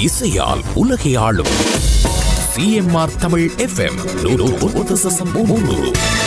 இசையால் உலகை ஆளும் சிஎம்ஆர் தமிழ் எஃப்எம் மூன்று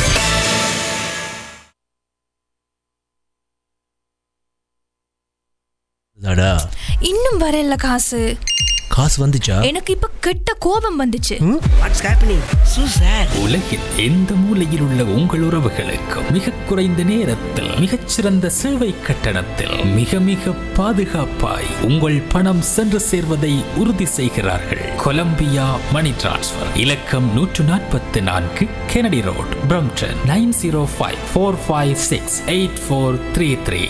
அடா இன்னும் வரல காசு காசு வந்துச்சா எனக்கு இப்ப கெட்ட கோபம் வந்துச்சு வாட்ஸ் ஹேப்பனிங் சூ சார் உலகில் எந்த மூலையில் உள்ள உங்கள் உறவுகளுக்கும் மிக குறைந்த நேரத்தில் மிகச்சிறந்த சேவை கட்டணத்தில் மிக மிக பாதுகாப்பாய் உங்கள் பணம் சென்று சேர்வதை உறுதி செய்கிறார்கள் கொலம்பியா மணி டிரான்ஸ்ஃபர் இலக்கம் நூற்று நாற்பத்தி நான்கு Kennedy Road Brampton nine zero five four five six eight four three three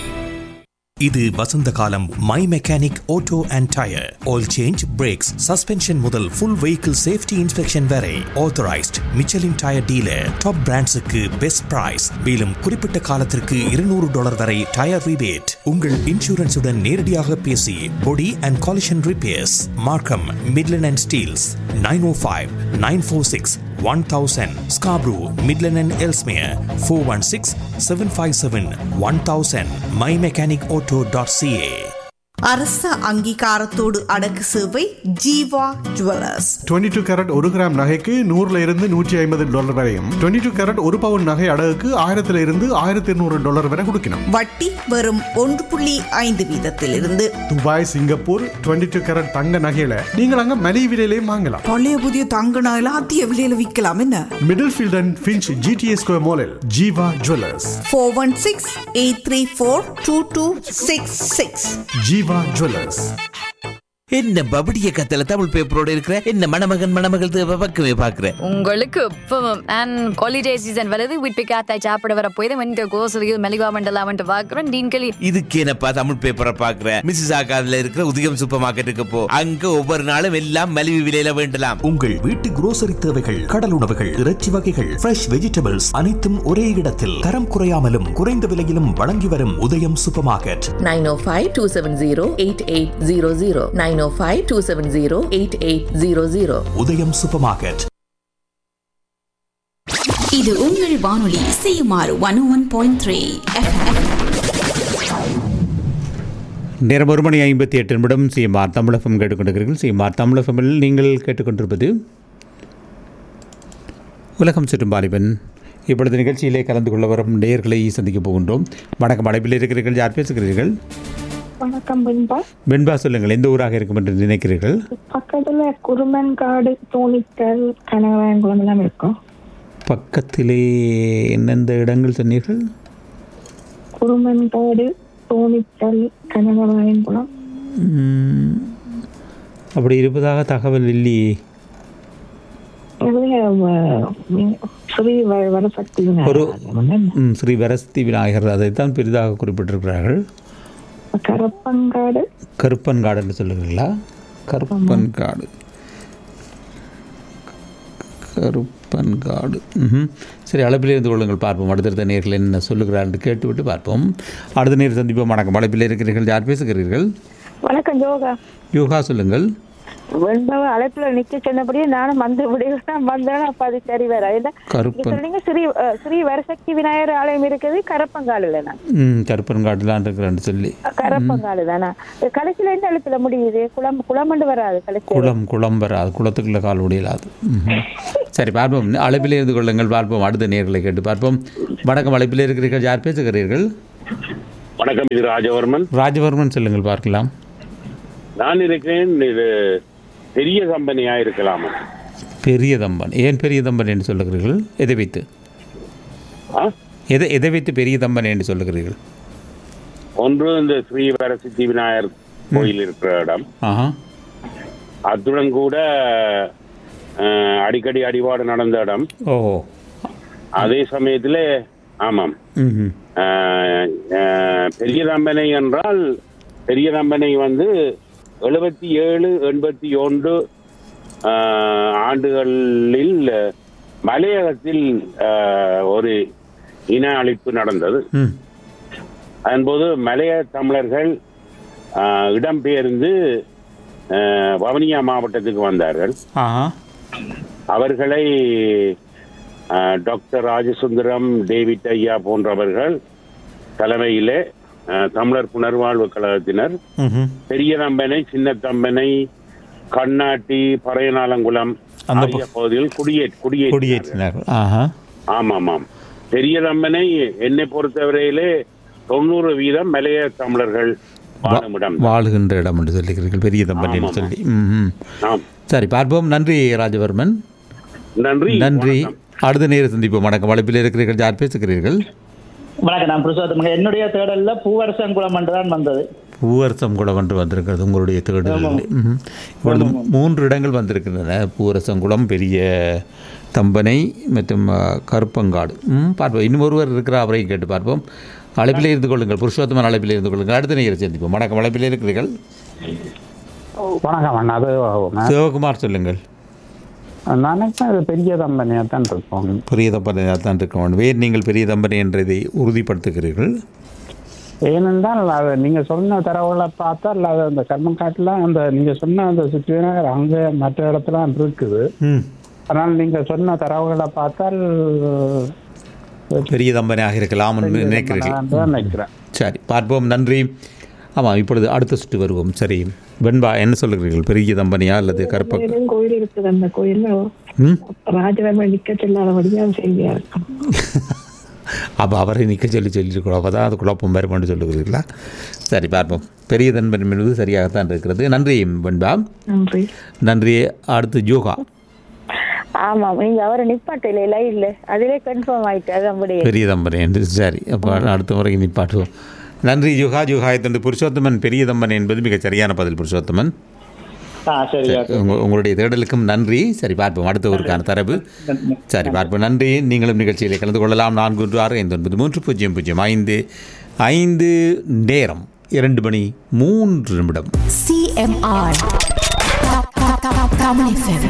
இது வசந்த காலம் my mechanic auto and tyre oil change brakes suspension முதல் ஃபுல் வெஹிக்கிள் சேஃப்டி இன்ஸ்பெக்ஷன் வரை authorised Michelin tyre dealer top பிராண்ட்ஸுக்கு best price மேலும் குறிப்பிட்ட காலத்திற்கு இருநூறு டாலர் வரை டயர் ரிபேட் உங்கள் இன்சூரன்ஸுடன் நேரடியாக பேசி body and collision repairs Markham Midland and Steeles nine o five nine four six one thousand Scarborough Midland and Ellesmere four one six seven five seven one thousand my mechanic auto dot CA அரச அங்கீகாரத்தோடு அடக்கு சேவை Jeeva jewellers 22 two carat ஒரு gram நகைக்கு நூறுல இருந்து நூற்றி ஐம்பது டாலர் வரையும் 22 டூ கேரட் ஒரு பவுன் நகை அடகுக்கு ஆயிரத்துல இருந்து ஆயிரத்தி இருநூறு டாலர் வரை கொடுக்கணும் வட்டி வெறும் ஒன்று புள்ளி ஐந்து வீதத்திலிருந்து துபாய் சிங்கப்பூர் 22 டூ கேரட் தங்க நகையில நீங்கள் அங்க மலிவு விலையிலையும் வாங்கலாம் பழைய புதிய தங்க நகையில அதிக விலையில விற்கலாம் என்ன Middlefield and Finch GTA square மாலில் Jeeva jewellers four one six eight three four two two six six Jeeva jewellers என்ன பபடிய கத்தல தமிழ் பேப்பரோட இருக்கிற என்ன மணமகன் மணமகள் தேவை பக்கமே பாக்குறேன் உங்களுக்கு இப்பவும் அண்ட் ஹாலிடே சீசன் வருது வீட்டு காத்தாய் சாப்பிட வர போய் இந்த கோசலியில் மெலிவா மண்டலாமன்ட்டு பார்க்குறோம் டீன்களி இதுக்கு என்னப்பா தமிழ் பேப்பரை பாக்குற மிஸ்ஸஸ் ஆகாதுல இருக்கிற உதயம் சூப்பர் மார்க்கெட்டுக்கு போ அங்க ஒவ்வொரு நாளும் எல்லாம் மலிவு விலையில வேண்டலாம் உங்கள் வீட்டு grocery தேவைகள் கடல் உணவுகள் இறைச்சி வகைகள் ஃப்ரெஷ் வெஜிடபிள்ஸ் அனைத்தும் ஒரே இடத்தில் தரம் குறையாமலும் குறைந்த விலையிலும் வழங்கி வரும் உதயம் சூப்பர் மார்க்கெட் 905-270-8800 905-270-8800 உதயம் சூப்பர் மார்க்கெட் இது உங்கள் வானொலி CMR one one point three நேரம் ஒரு மணி ஐம்பத்தி எட்டு நிமிடம் சிஎம்ஆர் தமிழகம் கேட்டுக்கொண்டிருக்கிறீர்கள் சிஎம்ஆர் தமிழகமில் நீங்கள் கேட்டுக்கொண்டிருப்பது உலகம் சுற்றும் வாலிபன் இப்பொழுது நிகழ்ச்சியிலே கலந்து கொள்ள வரும் நேயர்களை சந்திக்க போகின்றோம் வணக்கம் அழைப்பில் இருக்கிறீர்கள் யார் பேசுகிறீர்கள் வணக்கம் பின்பா வெண்பா சொல்லுங்கள் எந்த ஊராக இருக்கும் என்று நினைக்கிறீர்கள் பக்கத்துல குருமன்காடு தோணிக்கல் கனகராயங்குளம் எல்லாம் இருக்கும் பக்கத்திலே எந்தெந்த இடங்கள் சொன்னீர்கள் குருமன்காடு தோணிக்கல் கனகராயங்குளம் ம், அப்படி இருப்பதாக தகவல் இல்லையே இது, அஹ், ஸ்ரீ வ- வரசக்தி ஒரு விநாயகர். ம், ஸ்ரீ வரஸ்தி விநாயகர் அதைத்தான் பெரிதாக குறிப்பிட்டிருக்கிறார்கள் கரப்பங்காடு கருப்பன்காடு என்று சொல்லுகிறீங்களா கருப்பன்காடு கருப்பன்காடு ம் சரி அளப்பில் இருந்து கொள்ளுங்கள் பார்ப்போம் அடுத்தடுத்த நேர்கள் என்ன சொல்லுகிறார் என்று கேட்டுவிட்டு பார்ப்போம் அடுத்த நேர் சந்திப்போம் வணக்கம் அழைப்பில் இருக்கிறீர்கள் யார் பேசுகிறீர்கள் வணக்கம் ஜோகா யோகா சொல்லுங்கள் வெண்பாவை அழைப்புல நிக்க சொன்னபடியே நானும் வந்து விடுவேன் வந்தேன் அப்ப அது சரி வேற இல்ல கருப்பன். சொன்னீங்க ஸ்ரீ அஹ், ஸ்ரீ வரசக்தி விநாயகர் ஆலயம் இருக்குது கரப்பங்காடுல நான் ம் கருப்பன்காடுலாம் இருக்கிறேன்னு சொல்லி கரப்பங்காடு தானா கடைசியில எந்த எழுத்துல முடியுது குளம் குளமண்டு வராது கடைசியில குளம் குளம் வராது குளத்துக்குள்ள கால் முடியலாது ம்ஹும். சரி பார்ப்போம் அழைப்பில் இருந்து கொள்ளுங்கள் பார்ப்போம் அடுத்த நேர்களை கேட்டு பார்ப்போம் வணக்கம் அழைப்பில் இருக்கிறீர்கள் யார் பேசுகிறீர்கள் வணக்கம் இது ராஜவர்மன் ராஜவர்மன் சொல்லுங்கள் பார்க்கலாம் நான் இருக்கிறேன் இது பெரிய கம்பெனியா இருக்கலாம் பெரிய தம்பன் ஏன் பெரிய தம்பன் என்று சொல்லுகிறீர்கள் எதை வைத்து ஆ? எதை எதை வைத்து பெரிய தம்பன் என்று சொல்லுகிறீர்கள் ஒன்று இந்த ஸ்ரீ வரசித்தி விநாயகர் கோயில் இருக்கிற இடம் ஆஹா அத்துடன் கூட அஹ், அடிக்கடி அடிபாடு நடந்த இடம் ஓஹோ அதே சமயத்தில் ஆமாம் ம் அஹ், அஹ், பெரிய தம்பனை என்றால் பெரிய தம்பனை வந்து எழுபத்தி ஏழு எண்பத்தி ஒன்று ஆஹ், ஆண்டுகளில் மலையகத்தில் ஆஹ், ஒரு இன அழிப்பு நடந்தது ம் அதன்போது மலைய தமிழர்கள் ஆஹ், இடம்பெயர்ந்து ஆஹ், வவுனியா மாவட்டத்துக்கு வந்தார்கள் ஆஹா அவர்களை ஆஹ், டாக்டர் ராஜசுந்தரம் டேவிட் ஐயா போன்றவர்கள் தலைமையிலே ஆஹ், தமிழர் புனர்வாழ்வு கழகத்தினர் ம்ஹும். பெரிய தம்பனை சின்ன தம்பனை கண்ணாட்டி பறையநாளங்குளம் அந்த ஆகிய பகுதியில் குடியே குடியே குடியேற்றினார்கள் ஆஹா ஆமாம் ஆமாம் பெரிய தம்பனை என்னை பொறுத்தவரையிலே தொண்ணூறு வீதம் மலைய தமிழர்கள் வாழும் இடம் வாழுகின்ற இடம் என்று சொல்லுகிறீர்கள் பெரிய தம்பதி என்று சொல்லி ம்ஹும். ஆம் சரி பார்ப்போம் நன்றி ராஜவர்மன் நன்றி நன்றி அடுத்த நேரம் சந்திப்போம் வணக்கம் வளைப்பில் இருக்கிறீர்கள் யார் பேசுகிறீர்கள் வணக்கம் நான் புருஷோத்தமங்க என்னுடைய தேடல்ல பூவரசங்குளம் என்று தான் வந்தது பூவரசம் கூட வந்து வந்திருக்கிறது உங்களுடைய தேடுதல் இப்பொழுது மூன்று இடங்கள் வந்திருக்கின்றன பூவரசங்குளம் பெரிய தம்பனை மற்றும் அ, கருப்பங்காடு ம் பார்ப்போம் இன்னும் ஒருவர் இருக்கிற அவரையும் கேட்டு பார்ப்போம் அழைப்பில் இருந்து கொள்ளுங்கள் புருஷோத்தமன் அழைப்பில் இருந்து கொள்ளுங்கள் அடுத்த நேரம் சந்திப்போம் வணக்கம் அழைப்பில் இருக்கிறீர்கள் வணக்கம் அண்ணா அது சிவகுமார் சொல்லுங்கள் நினைக்கிறேன் அது பெரிய கம்பெனியாக தான் இருக்கும் பெரிய தம்பனையாக தான் இருக்க வேண்டும் வேறு நீங்கள் பெரிய தம்பனை என்றதை உறுதிப்படுத்துகிறீர்கள் ஏனென்றால் அது நீங்கள் சொன்ன தரவுகளை பார்த்தால் அது அந்த கர்மக்காட்டில் அந்த நீங்கள் சொன்ன அந்த சுற்றுநகர் அங்கே மற்ற இடத்துல இருக்குது ம் ஆனால் நீங்கள் சொன்ன தரவுகளை பார்த்தால் பெரிய தம்பனையாக இருக்கலாம் என்று பெரிய நினைக்கிறீர்கள் தம்பனையாக தான் நினைக்கிறேன். சரி பார்ப்போம் நன்றி ஆமாம் இப்பொழுது அடுத்த சுற்று வருவோம் சரி வெண்பா என்ன சொல்லுகிறீர்கள் பெரிய தம்பனியா அல்லது கருப்ப கோயிலும் கோயில் இருக்குது அந்த கோயில்ல ம் ராஜராம நிக்க செல்லாதபடியா செய்தியா இருக்கும் அப்போ அவரை நிற்க சொல்லி சொல்லியிருக்கிறோம் அப்போ தான் அது குழப்பம் வருமென்று சொல்லுகிறீர்களா சரி பார்ப்போம் பெரிய தன்பன் என்பது சரியாகத்தான் இருக்கிறது நன்றி வெண்பா நன்றி நன்றி அடுத்து யோகா ஆமா நீங்க அவரை நிப்பாட்டையில லைவ்ல அதிலே கன்ஃபார்ம் ஆயிட்டு அது அப்படியே பெரிய தம்பனை என்று சரி அப்போ அடுத்த முறைக்கு நிப்பாட்டுவோம் நன்றி யுகா யுகாயத்தண்டு புருஷோத்தமன் பெரிய தம்பன் என்பது மிகச் சரியான பதில் புருஷோத்தமன் ஆ சரி சரி, உங்க- உங்களுடைய தேடலுக்கும் நன்றி சரி பார்ப்போம் அடுத்த ஊருக்கான தரவு சரி பார்ப்போம் நன்றி நீங்களும் நிகழ்ச்சியில் கலந்து கொள்ளலாம் நான்கு ஒன்று ஆறு ஐந்து ஒன்பது மூன்று பூஜ்ஜியம் பூஜ்ஜியம் ஐந்து ஐந்து நேரம் இரண்டு மணி மூன்று நிமிடம் CMR. Tamil FM.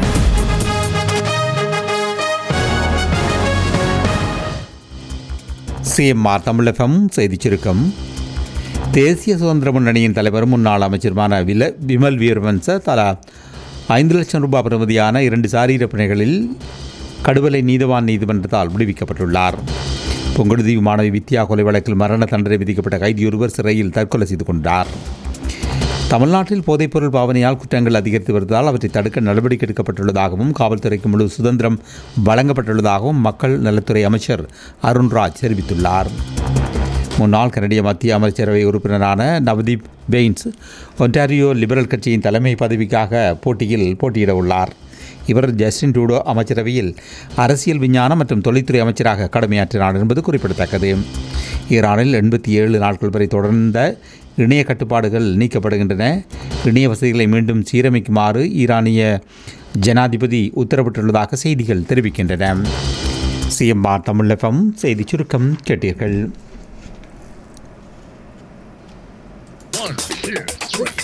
CMR Tamilagam செய்திச் சுருக்கம் தேசிய சுதந்திர முன்னணியின் தலைவரும் முன்னாள் அமைச்சருமான வில விமல் வீரவன்ச தலா ஐந்து லட்சம் ரூபாய் பெறுமதியான இரண்டு சாரீர பிணைகளில் கடுவலை நீதவான் நீதிமன்றத்தால் விடுவிக்கப்பட்டுள்ளார் பொங்கடுதீவு மாணவி வித்யா கொலை வழக்கில் மரண தண்டனை விதிக்கப்பட்ட கைதியொருவர் சிறையில் தற்கொலை செய்து கொண்டார் தமிழ்நாட்டில் போதைப்பொருள் பாவனையால் குற்றங்கள் அதிகரித்து வருவதால் அவற்றை தடுக்க நடவடிக்கை எடுக்கப்பட்டுள்ளதாகவும் காவல்துறைக்கு முழு சுதந்திரம் வழங்கப்பட்டுள்ளதாகவும் மக்கள் நலத்துறை அமைச்சர் அருண்ராஜ் தெரிவித்துள்ளார் முன்னாள் கனடிய மத்திய அமைச்சரவை உறுப்பினரான நவதீப் பெயின்ஸ் ஒன்டாரியோ லிபரல் கட்சியின் தலைமை பதவிக்காக போட்டியில் போட்டியிட உள்ளார் இவர் ஜஸ்டின் ட்ரூடோ அமைச்சரவையில் அரசியல் விஞ்ஞானம் மற்றும் தொழில்துறை அமைச்சராக கடமையாற்றினார் என்பது குறிப்பிடத்தக்கது ஈரானில் எண்பத்தி ஏழு நாட்கள் வரை தொடர்ந்த இணைய கட்டுப்பாடுகள் நீக்கப்படுகின்றன இணைய வசதிகளை மீண்டும் சீரமைக்குமாறு ஈரானிய ஜனாதிபதி உத்தரவிட்டுள்ளதாக செய்திகள் தெரிவிக்கின்றன சிஎம்ஆர் தமிழகம் செய்திச் சுருக்கம் கேட்டீர்கள்